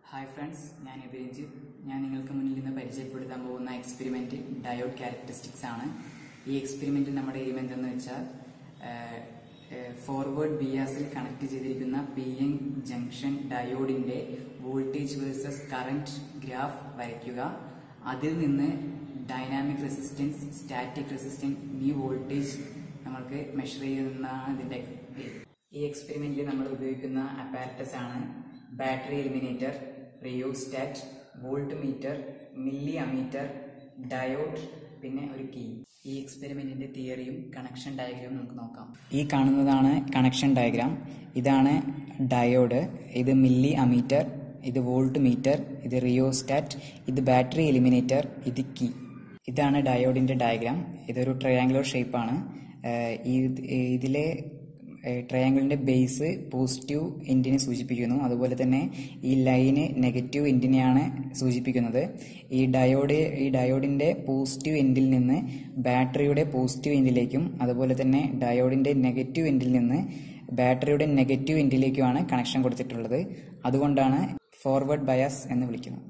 hi friends ഞാൻ എബിരഞ്ജ് ഞാൻ നിങ്ങൾക്ക് മുന്നിൽ നിന്ന് പരിചയപ്പെടുത്താൻ പോകുന്ന എക്സ്പെരിമെന്റ് ഡയോഡ് ക്യാരക്ടറിസ്റ്റിക്സ് ആണ് ഈ എക്സ്പെരിമെന്റിൽ നമ്മുടെ എയിം എന്തെന്ന് വെച്ചാൽ ഫോർവേഡ് ബിയാസിൽ കണക്ട് ചെയ്തിരിക്കുന്ന പി എൻ ജംഗ്ഷൻ ഡയോഡിന്റെ വോൾട്ടേജ് വേഴ്സസ് കറന്റ് ഗ്രാഫ് വരയ്ക്കുക അതിൽ നിന്ന് dynamic resistance static resistance knee voltage നമ്മൾക്ക് മെഷർ ചെയ്യുന്നതാണ് ഇതിന്റെ ഈ എക്സ്പെരിമെന്റിൽ നമ്മൾ ഉപയോഗിക്കുന്ന അപ്പാരറ്റസ് ആണ് battery eliminator rheostat volt meter milli ammeter diode പിന്നെ ഒരു കീ ഈ എക്സ്പെരിമെന്റിന്റെ തിയറിയും കണക്ഷൻ ഡയഗ്രാമും നമുക്ക് നോക്കാം ഈ കാണുന്നതാണ് കണക്ഷൻ ഡയഗ്രാം ഇതാണ് ഡയോഡ് ഇത് മില്ലി അമീറ്റർ ഇത് വോൾട്ട് മീറ്റർ ഇത് റിയോസ്റ്റാറ്റ് ഇത് ബാറ്ററി എലിമിനേറ്റർ ഇത് കീ ഇതാണ് ഡയോഡിന്റെ ഡയഗ്രാം ഇതൊരു ട്രയാങ്കുലർ ഷേപ്പാണ് ഇതിലെ ട്രയാങ്കിളിന്റെ ബേസ് പോസിറ്റീവ് എൻഡിനെ സൂചിപ്പിക്കുന്നു അതുപോലെ തന്നെ ഈ ലൈന് നെഗറ്റീവ് എൻഡിനെയാണ് സൂചിപ്പിക്കുന്നത് ഈ ഡയോഡ് ഈ ഡയോഡിന്റെ പോസിറ്റീവ് എൻഡിൽ നിന്ന് ബാറ്ററിയുടെ പോസിറ്റീവ് എൻഡിലേക്കും അതുപോലെ തന്നെ ഡയോഡിന്റെ നെഗറ്റീവ് എൻഡിൽ നിന്ന് ബാറ്ററിയുടെ നെഗറ്റീവ് എൻഡിലേക്കുമാണ് കണക്ഷൻ കൊടുത്തിട്ടുള്ളത് അതുകൊണ്ടാണ് ഫോർവേഡ് ബയാസ് എന്ന് വിളിക്കുന്നത്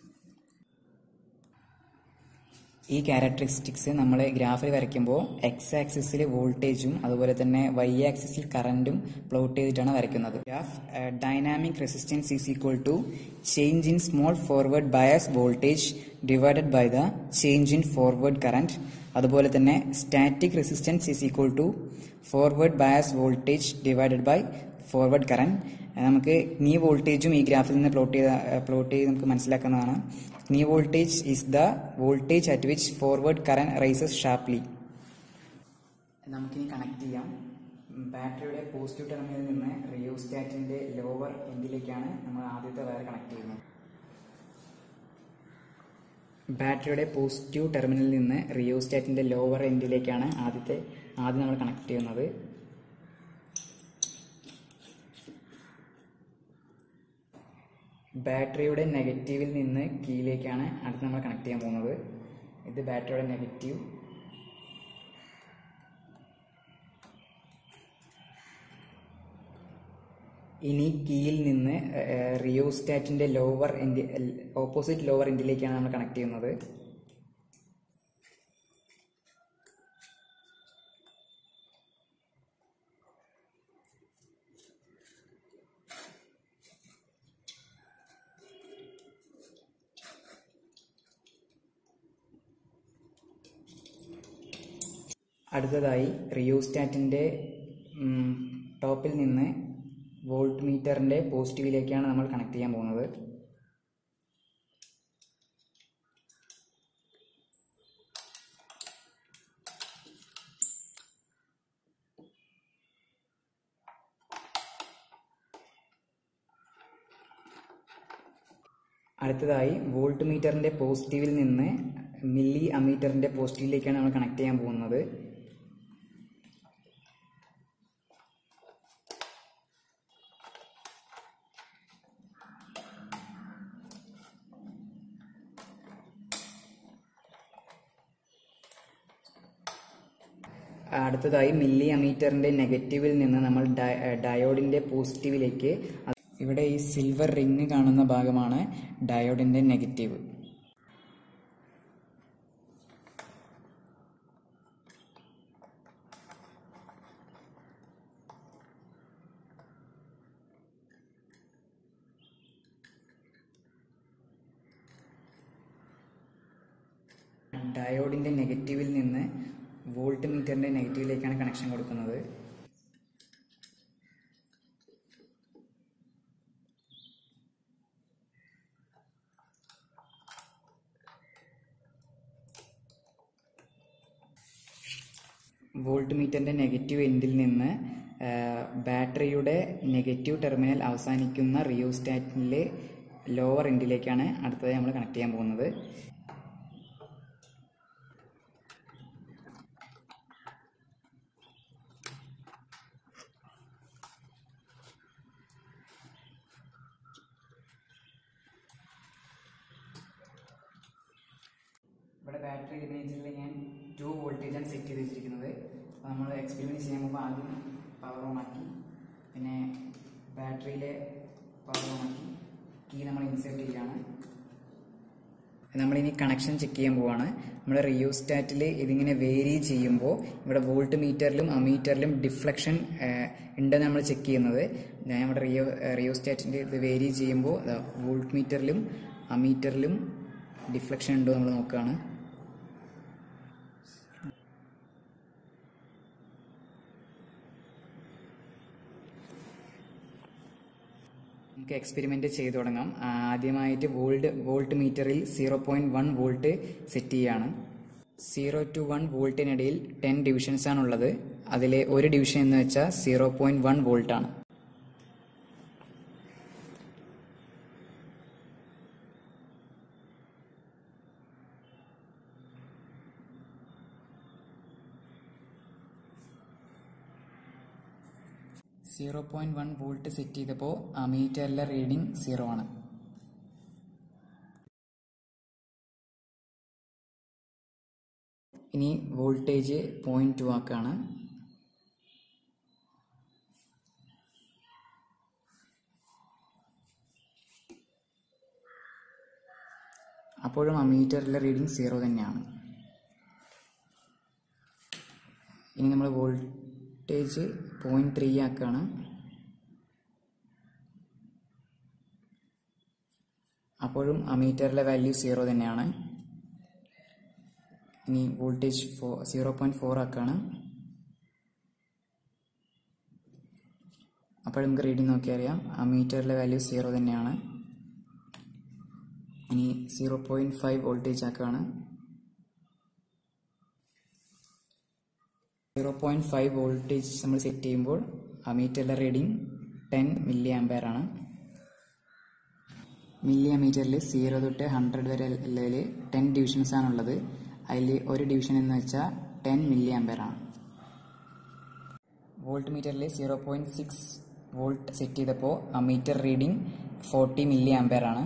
ഈ ക്യാരക്ടറിസ്റ്റിക്സ് നമ്മൾ ഗ്രാഫിൽ വരയ്ക്കുമ്പോൾ എക്സ് ആക്സിസിൽ വോൾട്ടേജും അതുപോലെ തന്നെ വൈ ആക്സിസിൽ കറന്റും പ്ലോട്ട് ചെയ്തിട്ടാണ് വരയ്ക്കുന്നത് graph dynamic resistance is equal to change in small forward bias voltage divided by the change in forward current അതുപോലെ തന്നെ static resistance is equal to forward bias voltage divided by forward current നമുക്ക് knee വോൾട്ടേജും ഈ ഗ്രാഫിൽ നിന്ന് plot ചെയ്ത plot ചെയ്ത് നമുക്ക് മനസ്സിലാക്കുന്നതാണ് knee voltage is the voltage at which forward current rises sharply നമുക്കിനി കണക്ട് ചെയ്യാം ബാറ്ററിയുടെ പോസിറ്റീവ് ടെർമിനലിൽ നിന്ന് റിയോസ്റ്റാറ്റിന്റെ ലോവർ എൻഡിലേക്കാണ് നമ്മൾ ആദ്യത്തെ വയർ കണക്ട് ചെയ്യുന്നത് ബാറ്ററിയുടെ പോസിറ്റീവ് ടെർമിനലിൽ നിന്ന് റിയോസ്റ്റാറ്റിന്റെ ലോവർ എൻഡിലേക്കാണ് ആദ്യത്തെ ആദ്യം നമ്മൾ കണക്ട് ചെയ്യുന്നത് ബാറ്ററിയുടെ നെഗറ്റീവിൽ നിന്ന് കീയിലേക്കാണ് അടുത്ത് നമ്മൾ കണക്ട് ചെയ്യാൻ പോകുന്നത് ഇത് ബാറ്ററിയുടെ നെഗറ്റീവ് ഇനി കീയിൽ നിന്ന് റിയോസ്റ്റാറ്റിന്റെ ലോവർ എൻഡ് ഓപ്പോസിറ്റ് ലോവർ എൻഡിലേക്കാണ് നമ്മൾ കണക്ട് ചെയ്യുന്നത് അടുത്തതായി റിയോസ്റ്റാറ്റിന്റെ ടോപ്പിൽ നിന്ന് വോൾട്ട് മീറ്ററിന്റെ പോസിറ്റീവിലേക്കാണ് നമ്മൾ കണക്ട് ചെയ്യാൻ പോകുന്നത് അടുത്തതായി വോൾട്ട് മീറ്ററിന്റെ പോസിറ്റീവിൽ നിന്ന് മില്ലി അമീറ്ററിന്റെ പോസിറ്റീവിലേക്കാണ് നമ്മൾ കണക്ട് ചെയ്യാൻ പോകുന്നത് അടുത്തതായി മില്ലി അമീറ്ററിന്റെ നെഗറ്റീവിൽ നിന്ന് നമ്മൾ ഡയോഡിന്റെ പോസിറ്റീവിലേക്ക് ഇവിടെ ഈ സിൽവർ റിങ് കാണുന്ന ഭാഗമാണ് ഡയോഡിന്റെ നെഗറ്റീവ് ഡയോഡിന്റെ നെഗറ്റീവിൽ നിന്ന് വോൾട്ട് മീറ്ററിന്റെ നെഗറ്റീവിലേക്കാണ് കണക്ഷൻ കൊടുക്കുന്നത് വോൾട്ട് മീറ്ററിന്റെ നെഗറ്റീവ് എൻഡിൽ നിന്ന് ബാറ്ററിയുടെ നെഗറ്റീവ് ടെർമിനൽ അവസാനിക്കുന്ന റിയോസ്റ്റാറ്റിലെ ലോവർ എൻഡിലേക്കാണ് അടുത്തതായി നമ്മൾ കണക്ട് ചെയ്യാൻ പോകുന്നത് ഇവിടെ ബാറ്ററി എലിമിനേറ്ററിൽ ഞാൻ ടു വോൾട്ടേജാണ് സെറ്റ് ചെയ്ത് വെച്ചിരിക്കുന്നത് അപ്പോൾ നമ്മൾ എക്സ്പെരിമെൻറ്റ് ചെയ്യാൻ പോകുമ്പോൾ ആദ്യം പവർ ഓൺ ആക്കി പിന്നെ ബാറ്ററിയിലെ പവർ ഓൺ ആക്കി കീ കീ നമ്മൾ ഇൻസേർട്ട് ചെയ്യാണ് നമ്മളിനി കണക്ഷൻ ചെക്ക് ചെയ്യാൻ പോവാണ് നമ്മുടെ റിയോസ്റ്റാറ്റിൽ ഇതിങ്ങനെ വേരി ചെയ്യുമ്പോൾ ഇവിടെ വോൾട്ട് മീറ്ററിലും അമീറ്ററിലും ഡിഫ്ലക്ഷൻ ഉണ്ടെന്ന് നമ്മൾ ചെക്ക് ചെയ്യുന്നത് ഞാൻ നമ്മുടെ റിയോ റിയോസ്റ്റാറ്റിൻ്റെ ഇത് വേരി ചെയ്യുമ്പോൾ വോൾട്ട് മീറ്ററിലും അമീറ്ററിലും ഡിഫ്ലക്ഷൻ ഉണ്ടോ നമ്മൾ നോക്കുകയാണ് നമുക്ക് എക്സ്പെരിമെന്റ് ചെയ്തു തുടങ്ങാം ആദ്യമായിട്ട് വോൾട്ട് വോൾട്ട് മീറ്ററിൽ zero point one volt set ചെയ്യാണ് സീറോ ടു വൺ വോൾട്ടിനിടയിൽ ടെൻ ഡിവിഷൻസ് ആണുള്ളത് അതിലെ ഒരു ഡിവിഷൻ എന്ന് വെച്ചാൽ സീറോ പോയിന്റ് വൺ വോൾട്ട് ആണ് zero point one volt set ചെയ്തപ്പോൾ ആ മീറ്ററിലെ റീഡിംഗ് സീറോ ആണ് ഇനി വോൾട്ടേജ് പോയിന്റ് ടു ആക്കാണ് അപ്പോഴും ആ മീറ്ററിലെ റീഡിംഗ് സീറോ തന്നെയാണ് ഇനി നമ്മൾ വോൾട്ടേജ് പോയിന്റ് ത്രീ ആക്കാണ് അപ്പോഴും ആ മീറ്ററിലെ വാല്യൂ സീറോ തന്നെയാണ് ഇനി വോൾട്ടേജ് ഫോ സീറോ പോയിന്റ് ഫോർ ആക്കാണ് അപ്പോൾ നമുക്ക് റീഡിംഗ് നോക്കി അറിയാം ആ മീറ്ററിലെ വാല്യൂ സീറോ തന്നെയാണ് ഇനി സീറോ പോയിന്റ് ഫൈവ് വോൾട്ടേജ് ആക്കാണ് സീറോ പോയിന്റ് ഫൈവ് വോൾട്ടേജ് നമ്മൾ സെറ്റ് ചെയ്യുമ്പോൾ ആ മീറ്ററിലെ റീഡിംഗ് ടെൻ മില്ലി ആംപയർ ആണ് മില്ലി മീറ്ററിൽ സീറോ തൊട്ട് ഹൺഡ്രഡ് വരെ ഉള്ളതിൽ ടെൻ ഡിവിഷൻസ് ആണുള്ളത് അതിൽ ഒരു ഡിവിഷൻ എന്ന് വെച്ചാൽ ടെൻ മില്ലി ആംപയർ ആണ് വോൾട്ട് മീറ്ററിൽ zero point six volt set ചെയ്തപ്പോൾ ആ meter reading forty milli ampere ആണ്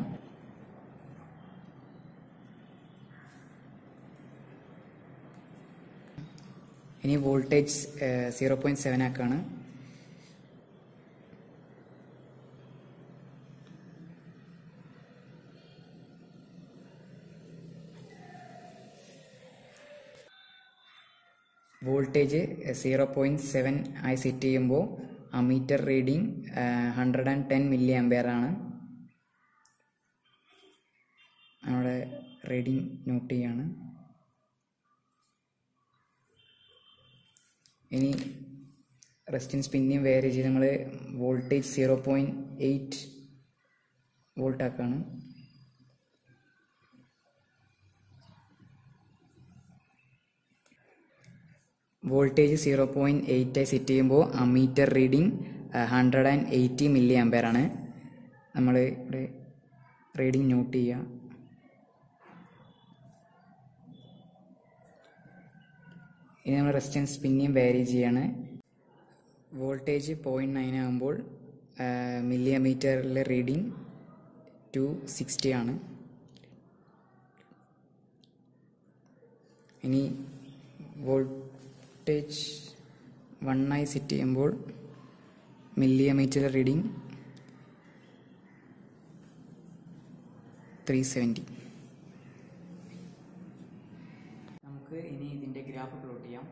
ഇനി വോൾട്ടേജ് സീറോ പോയിന്റ് സെവൻ ആക്കാണ് വോൾട്ടേജ് സീറോ പോയിന്റ് സെവൻ ആയി സെറ്റ് ചെയ്യുമ്പോൾ ആ meter reading hundred and ten milli ampere ആണ് നമ്മുടെ റീഡിംഗ് നോട്ട് ചെയ്യാണ് ഇനി റെസ്റ്റിൻസ് പിന്നെയും വേറെ ചെയ്ത് നമ്മൾ voltage zero point eight volt ആക്കാണ് വോൾട്ടേജ് സീറോ പോയിന്റ് എയ്റ്റ് ആയി സെറ്റ് ചെയ്യുമ്പോൾ ആ meter reading hundred and eighty milli ampere ആണ് നമ്മൾ ഇവിടെ റീഡിംഗ് നോട്ട് ചെയ്യുക ഇനി നമ്മൾ റെസിസ്റ്റൻസ് പിന്നെയും വാരി ചെയ്യാണ് വോൾട്ടേജ് പോയിന്റ് നയൻ ആകുമ്പോൾ മില്ലി മീറ്ററിലെ റീഡിംഗ് ടു സിക്സ്റ്റി ആണ് ഇനി വോൾട്ടേജ് വണ്ണായി സെറ്റ് ചെയ്യുമ്പോൾ milli meter reading three seventy നമുക്ക് ഇനി ഇതിൻ്റെ ഗ്രാഫ് പ്ലോട്ട് ചെയ്യാം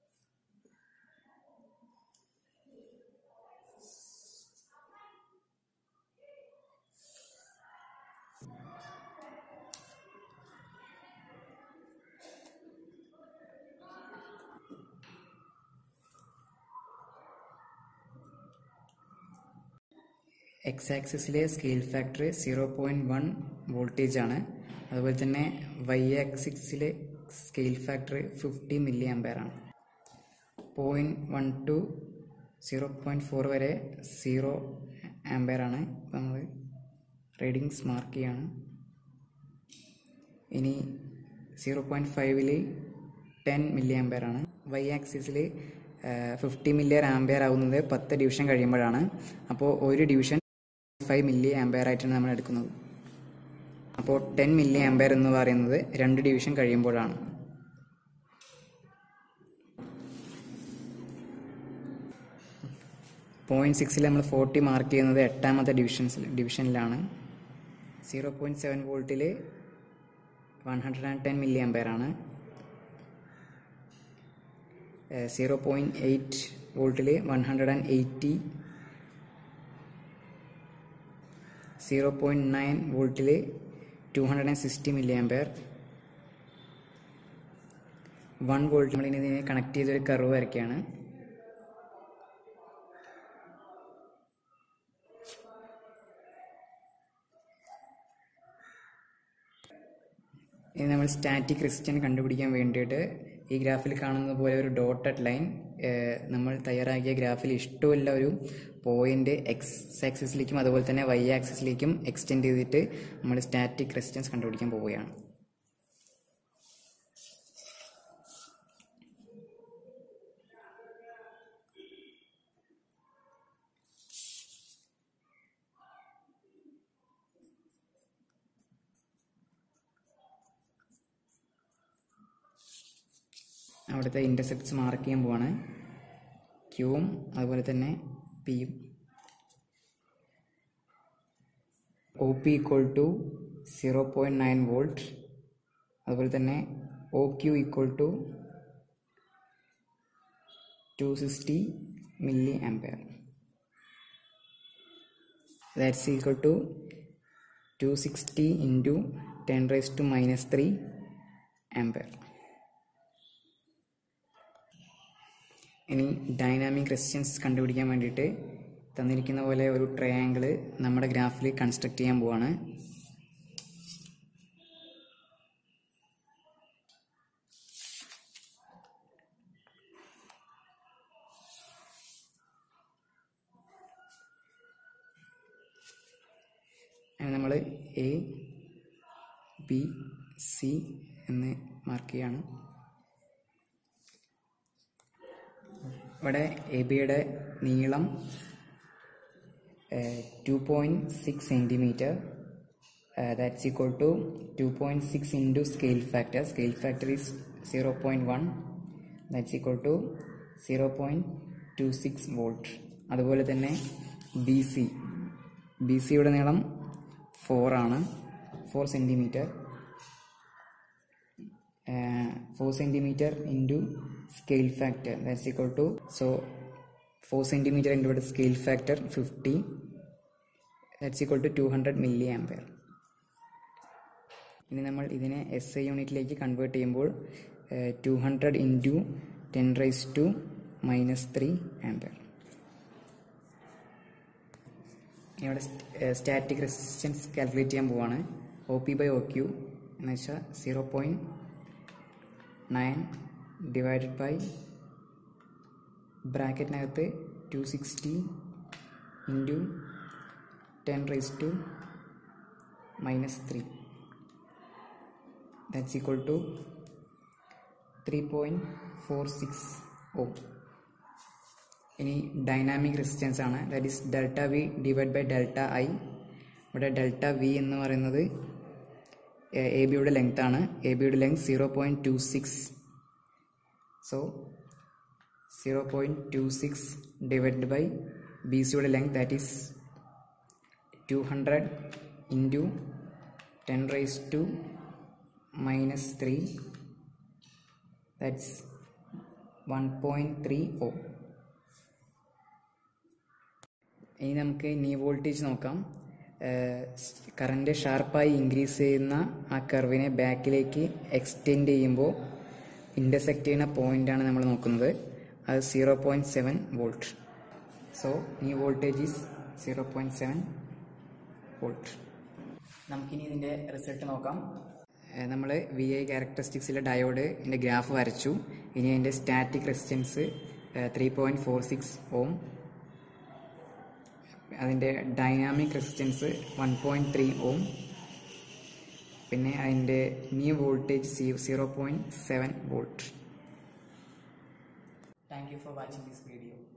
എക്സ് ആക്സിസിലെ scale factor zero point one voltage ആണ് അതുപോലെ തന്നെ വൈ ആക്സിസിലെ scale factor fifty milli ampere ആണ് point one two zero point four വരെ സീറോ ആംപയർ ആണ് നമ്മൾ റീഡിങ്സ് മാർക്ക് ചെയ്യാണ് ഇനി സീറോ പോയിന്റ് ഫൈവിൽ ടെൻ മില്ലി ആംപയർ ആണ് വൈ ആക്സിസിൽ ഫിഫ്റ്റി മില്ലിയർ ആംപയർ ആവുന്നത് പത്ത് ഡിവിഷൻ കഴിയുമ്പോഴാണ് അപ്പോൾ ഒരു ഡിവിഷൻ ഫൈവ് മില്ലി ആംപയർ ആയിട്ടാണ് നമ്മൾ എടുക്കുന്നത് അപ്പോൾ ടെൻ മില്ലി ആംപയർ എന്ന് പറയുന്നത് രണ്ട് ഡിവിഷൻ കഴിയുമ്പോഴാണ് പോയിന്റ് സിക്സിൽ നമ്മൾ ഫോർട്ടി മാർക്ക് ചെയ്യുന്നത് എട്ടാമത്തെ ഡിവിഷൻസിൽ ഡിവിഷനിലാണ് സീറോ പോയിൻറ്റ് സെവൻ വോൾട്ടിൽ one hundred and ten milli ampere ആണ് സീറോ പോയിൻറ്റ് എയ്റ്റ് വോൾട്ടിൽ one hundred and eighty zero point nine വോൾട്ടിൽ two hundred and sixty milli ampere one volt നമ്മളിനി ഇതിനെ കണക്ട് ചെയ്തൊരു കർവ് വരയ്ക്കുകയാണ് ഇനി നമ്മൾ സ്റ്റാറ്റിക് റെസിസ്റ്റൻ കണ്ടുപിടിക്കാൻ വേണ്ടിയിട്ട് ഈ ഗ്രാഫിൽ കാണുന്ന പോലെ ഒരു ഡോട്ടഡ് ലൈൻ നമ്മൾ തയ്യാറാക്കിയ ഗ്രാഫിൽ ഇഷ്ടമുള്ള ഒരു പോയിന്റ് എക്സ് ആക്സിസിലേക്കും അതുപോലെ തന്നെ വൈ ആക്സിസിലേക്കും എക്സ്റ്റെൻഡ് ചെയ്തിട്ട് നമ്മൾ സ്റ്റാറ്റിക് റെസിസ്റ്റൻസ് കണ്ടുപിടിക്കാൻ പോവുകയാണ് അവിടുത്തെ ഇൻ്റർസെപ്റ്റ്സ് മാർക്ക് ചെയ്യാൻ പോവാണ് ക്യൂവും അതുപോലെ തന്നെ പിയും O P equal to zero point nine volt അതുപോലെ തന്നെ O Q equal to two sixty milli ampere that's equal to two sixty into ten raise to minus three ampere ഇനി ഡൈനാമിക് റെസിസ്റ്റൻസ് കണ്ടുപിടിക്കാൻ വേണ്ടിയിട്ട് തന്നിരിക്കുന്ന പോലെ ഒരു ട്രയാങ്കിൾ നമ്മുടെ ഗ്രാഫിൽ കൺസ്ട്രക്ട് ചെയ്യാൻ പോവാണ് നമ്മൾ എ ബി സി എന്ന് മാർക്ക് ചെയ്യാണ് ഇവിടെ എ ബിയുടെ നീളം two point six centimeter that's equal to two point six into scale factor scale factor is zero point one that's equal to zero point two six volt അതുപോലെ തന്നെ B C B സിയുടെ നീളം four ആണ് four centimeter four centimeter into scale factor that's equal to so four centimeter into ഇവിടെ scale factor fifty that's equal to two hundred milli ampere ഇനി നമ്മൾ ഇതിനെ S I യൂണിറ്റിലേക്ക് കൺവേർട്ട് ചെയ്യുമ്പോൾ two hundred into ten raise to minus three ampere ഇവിടെ static resistance calculate ചെയ്യാൻ പോവാണ് O P by O Q എന്ന് വെച്ചാൽ zero point nine divided by ബ്രാക്കറ്റിനകത്ത് two sixty into ten raise to minus three that's equal to three point four six ohm ഇനി dynamic resistance ആണ് that is delta V divide by delta I ഇവിടെ delta V എന്ന് പറയുന്നത് A ബിയുടെ length ആണ് A ബിയുടെ length zero point two six so zero point two six divide by B സിയുടെ length that is two hundred into ten raise to minus three that's one point three ohm ഇനി നമുക്ക് knee voltage നോക്കാം current ഷാർപ്പായി increase ചെയ്യുന്ന ആ കർവിനെ ബാക്കിലേക്ക് extend ചെയ്യുമ്പോൾ intersect ചെയ്യുന്ന പോയിൻ്റാണ് നമ്മൾ നോക്കുന്നത് അത് zero point seven volt so knee voltage is zero point seven volt നമുക്കിനി ഇതിൻ്റെ റിസൾട്ട് നോക്കാം നമ്മൾ വി ഐ ക്യാരക്ടറിസ്റ്റിക്സിലെ ഡയോഡ് ഇതിൻ്റെ ഗ്രാഫ് വരച്ചു ഇനി അതിൻ്റെ static resistance three point four six ohm അതിൻ്റെ dynamic resistance one point three ohm പിന്നെ അതിൻ്റെ knee voltage zero point seven volt thank you for watching this video